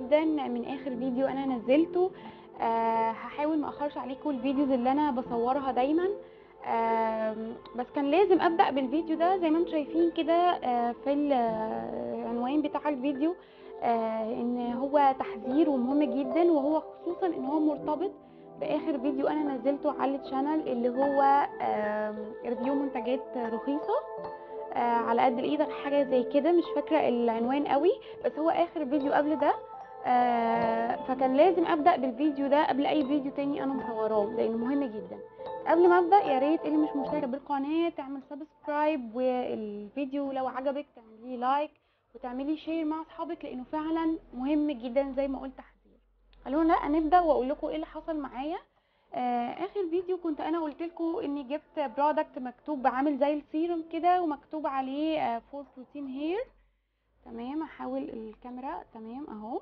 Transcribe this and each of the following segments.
جدا من اخر فيديو انا نزلته آه هحاول ما اخرش عليكم الفيديوز اللي انا بصورها دايما آم، بس كان لازم ابدا بالفيديو ده زي ما انتم شايفين كده آه، في العنوان بتاع الفيديو آه، ان هو تحذير ومهم جدا وهو خصوصا ان هو مرتبط باخر فيديو انا نزلته على الشانل اللي هو آم، ريفيو منتجات رخيصه آه، على قد الايد أو حاجه زي كده مش فاكره العنوان قوي بس هو اخر فيديو قبل ده آه، فكان لازم ابدا بالفيديو ده قبل اي فيديو تاني انا مصوراه لانه مهم جدا قبل ما ابدا يا ريت اللي مش مشتركه بالقناه تعمل سبسكرايب والفيديو لو عجبك تعملي لايك وتعملي شير مع اصحابك لانه فعلا مهم جدا زي ما قلت تحذير خلونا لا نبدا واقول لكم ايه اللي حصل معايا آه اخر فيديو كنت انا قلت لكم اني جبت برودكت مكتوب عامل زي السيروم كده ومكتوب عليه فور بروتين هير تمام احاول الكاميرا تمام اهو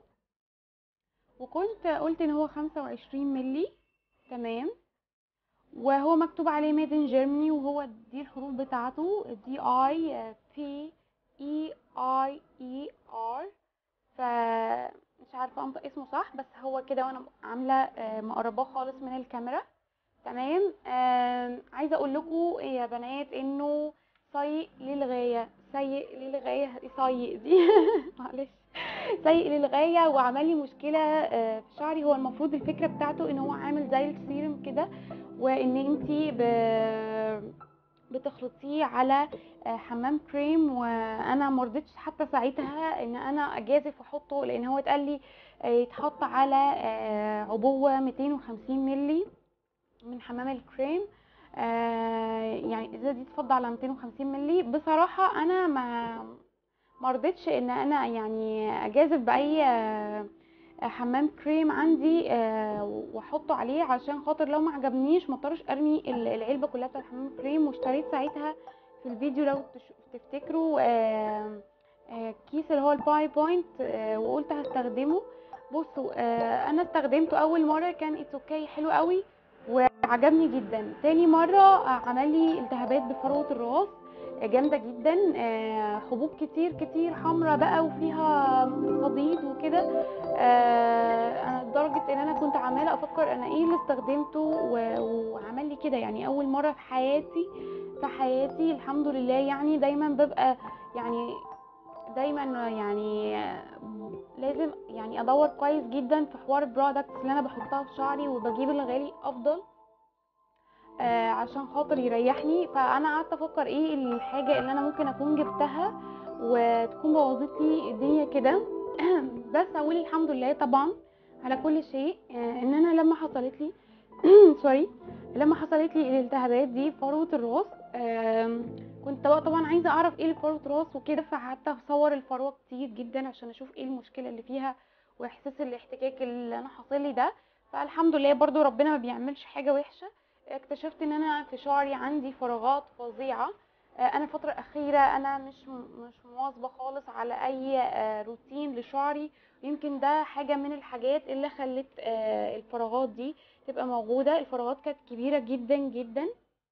وكنت قلت ان هو 25 ملي تمام وهو مكتوب عليه ميد ان جيرماني وهو دي الحروف بتاعته دي اي بي اي اي اي ار ف مش عارفه انطق اسمه صح بس هو كده وانا عامله آه، مقرباه خالص من الكاميرا تمام آم، عايزه اقول لكم يا بنات انه سيء للغايه سيء للغايه سيء دي معلش سيء للغايه وعمل لي مشكله آه، في شعري هو المفروض الفكره بتاعته ان هو عامل زي السيرم كده وان انتي ب... بتخلطيه على آه، حمام كريم وانا مرضتش حتى ساعتها ان انا اجازف واحطه لان هو اتقال لي آه، يتحط على آه، عبوه 250 ملي من حمام الكريم آه، يعني الازازه دي تفضل على 250 ملي بصراحه انا ما مرضتش ان انا يعني اجازف باي آه، حمام كريم عندي آه، واحطه عليه عشان خاطر لو ما عجبنيش ما اضطرش ارمي ال- العلبه كلها بتاعت حمام كريم واشتريت ساعتها في الفيديو لو تش- تفتكروا آه، آه، كيس اللي هو الباي بوينت آه، وقلت هستخدمه بصوا آه، انا استخدمته اول مره كان اتس اوكي حلو قوي وعجبني جدا تاني مره آه، عمل لي التهابات بفروه الراس آه، جامده جدا آه، حبوب كتير كتير حمراء بقى وفيها صديد وكده آه، انا لدرجه ان انا كنت عماله افكر انا ايه اللي استخدمته و- وعمل لي كده يعني اول مره في حياتي في حياتي الحمد لله يعني دايما ببقى يعني دايما يعني لازم يعني ادور كويس جدا في حوار البرودكتس اللي انا بحطها في شعري وبجيب الغالي افضل آه عشان خاطر يريحني فانا قعدت افكر ايه الحاجه اللي انا ممكن اكون جبتها وتكون بوظت لي الدنيا كده بس اقول الحمد لله طبعا على كل شيء آه ان انا لما حصلت لي سوري لما حصلت لي الالتهابات دي في فروه الراس آم، كنت بقى طبعا عايزه اعرف ايه الفروه راس وكده فقعدت اصور الفروه كتير جدا عشان اشوف ايه المشكله اللي فيها واحساس الاحتكاك اللي انا حاصل لي ده فالحمد لله برضو ربنا ما بيعملش حاجه وحشه اكتشفت ان انا في شعري عندي فراغات فظيعه آه، انا الفتره الاخيره انا مش مش مواظبه خالص على اي آه، روتين لشعري يمكن ده حاجه من الحاجات اللي خلت آه، الفراغات دي تبقى موجوده الفراغات كانت كبيره جدا جدا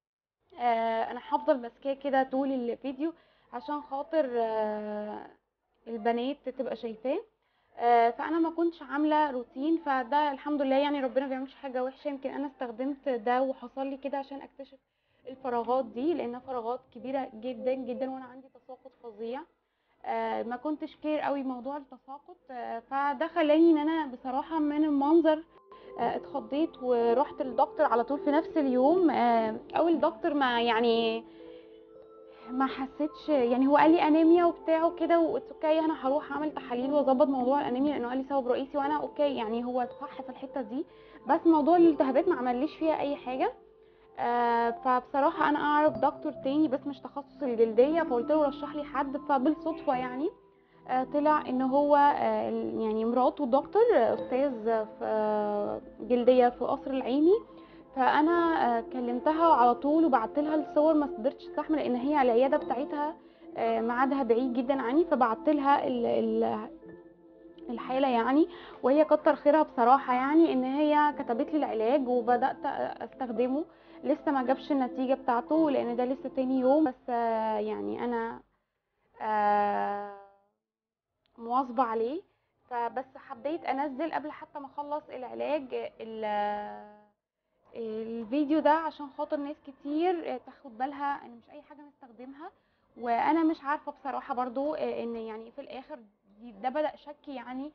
آه، انا هفضل ماسكاه كده طول الفيديو عشان خاطر آه، البنات تبقى شايفاه آه، فانا ما كنتش عامله روتين فده الحمد لله يعني ربنا ما بيعملش حاجه وحشه يمكن انا استخدمت ده وحصل لي كده عشان اكتشف الفراغات دي لانها فراغات كبيره جدا جدا وانا عندي تساقط فظيع آه، ما كنتش كير قوي موضوع التساقط آه، فده خلاني ان انا بصراحه من المنظر آه، اتخضيت ورحت للدكتور على طول في نفس اليوم آه، اول دكتور ما يعني ما حسيتش يعني هو قال لي انيميا وبتاع وكده وقلت اوكي انا هروح اعمل تحاليل واظبط موضوع الانيميا لانه قال لي سبب رئيسي وانا اوكي يعني هو صح في الحته دي بس موضوع الالتهابات ما عمليش فيها اي حاجه آه فبصراحه انا اعرف دكتور تاني بس مش تخصص الجلديه فقلت له رشح لي حد فبالصدفه يعني آه طلع ان هو آه يعني مراته دكتور آه، استاذ في آه، جلديه في قصر العيني فانا آه، كلمتها على طول وبعت لها الصور ما قدرتش استحمل لان هي العياده بتاعتها آه، ميعادها بعيد جدا عني فبعت لها ال- ال- الحاله يعني وهي كتر خيرها بصراحه يعني ان هي كتبت لي العلاج وبدات استخدمه لسه ما جابش النتيجه بتاعته لان ده لسه تاني يوم بس آه، يعني انا آه، مواظبه عليه فبس حبيت انزل قبل حتى ما اخلص العلاج ال- الفيديو ده عشان خاطر ناس كتير تاخد بالها ان مش اي حاجه نستخدمها وانا مش عارفه بصراحه برضو ان يعني في الاخر دي- ده بدا شك يعني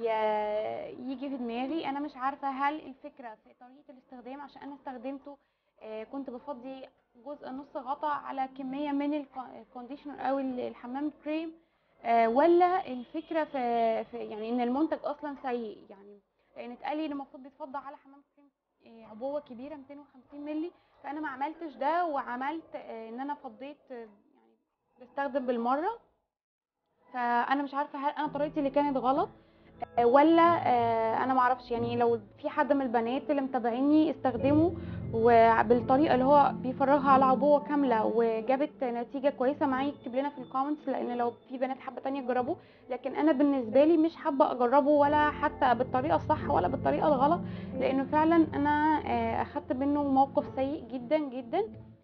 ي- يجي في دماغي انا مش عارفه هل الفكره في طريقه الاستخدام عشان انا استخدمته آه، كنت بفضي جزء نص غطا على كميه من الكو- الكونديشنر او ال- الحمام كريم آه، ولا الفكره في, في يعني ان المنتج اصلا سيء يعني لان اتقال لي ان المفروض بيتفضى على حمام كريم آه، عبوه كبيره 250 مللي فانا ما عملتش ده وعملت آه، ان انا فضيت آه، يعني بستخدم بالمره فانا مش عارفه هل انا طريقتي اللي كانت غلط آه، ولا آه، انا ما اعرفش يعني لو في حد من البنات اللي متابعيني استخدمه وبالطريقه اللي هو بيفرغها على عبوه كامله وجابت نتيجه كويسه معايا يكتب لنا في الكومنتس لان لو في بنات حابه تانية تجربه لكن انا بالنسبه لي مش حابه اجربه ولا حتى بالطريقه الصح ولا بالطريقه الغلط لانه فعلا انا آه، اخدت منه موقف سيء جدا جدا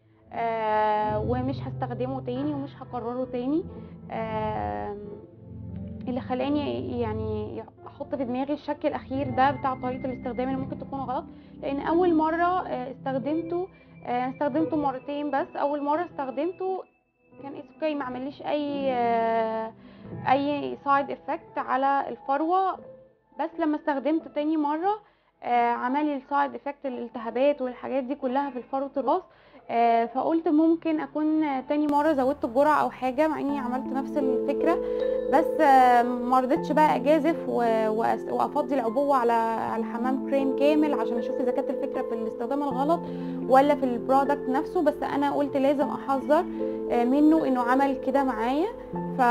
آه، ومش هستخدمه تاني ومش هكرره تاني آم، اللي خلاني يعني احط في دماغي الشك الاخير ده بتاع طريقه الاستخدام اللي ممكن تكون غلط لان اول مره آه، استخدمته آه، استخدمته مرتين بس اول مره استخدمته كان اوكي ما عمليش اي آه، اي سايد افكت على الفروه بس لما استخدمته تاني مره آه، عمل لي السايد افكت الالتهابات والحاجات دي كلها في الفروه الراس آه، فقلت ممكن اكون آه، تاني مره زودت الجرعه او حاجه مع اني عملت نفس الفكره بس آه، ما رضيتش بقى اجازف و- وأس- وافضي العبوه على على حمام كريم كامل عشان اشوف اذا كانت الفكره في الاستخدام الغلط ولا في البرودكت نفسه بس انا قلت لازم احذر آه، منه انه عمل كده معايا ف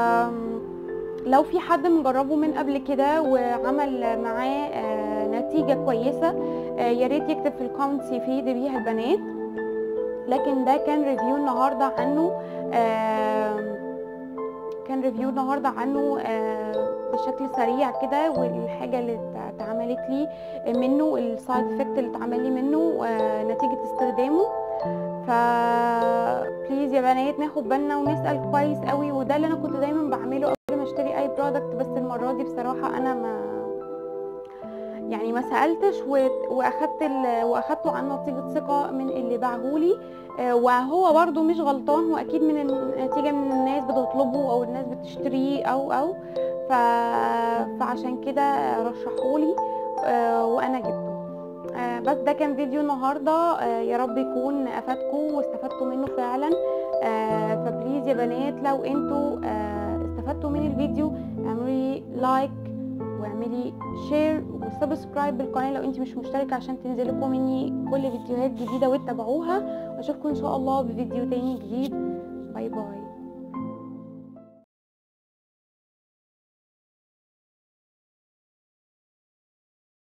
لو في حد مجربه من قبل كده وعمل معاه آه، نتيجه كويسه آه، يا ريت يكتب في الكومنتس يفيد بيها البنات لكن ده كان ريفيو النهارده عنه آم، كان ريفيو النهارده عنه آه، بشكل سريع كده والحاجه اللي ات- اتعملت لي منه السايد افكت اللي اتعمل لي منه آه، نتيجه استخدامه ف بليز يا بنات ناخد بالنا ونسال كويس قوي وده اللي انا كنت دايما بعمله قبل ما اشتري اي برودكت بس المره دي بصراحه انا ما يعني ما سالتش و- واخدت ال... واخدته عن نتيجه ثقه من اللي باعهولي آه، وهو برضو مش غلطان هو اكيد من النتيجه من الناس بتطلبه او الناس بتشتريه او او ف... فعشان كده رشحولي آه، وانا جبته آه، بس ده كان فيديو النهارده آه، يا رب يكون افادكم واستفدتوا منه فعلا آه، فبليز يا بنات لو انتوا آه، استفدتوا من الفيديو اعملوا لي لايك واعملي شير وسبسكرايب بالقناه لو انت مش مشتركه عشان تنزلكم مني كل فيديوهات جديده وتتابعوها واشوفكم ان شاء الله بفيديو تاني جديد باي باي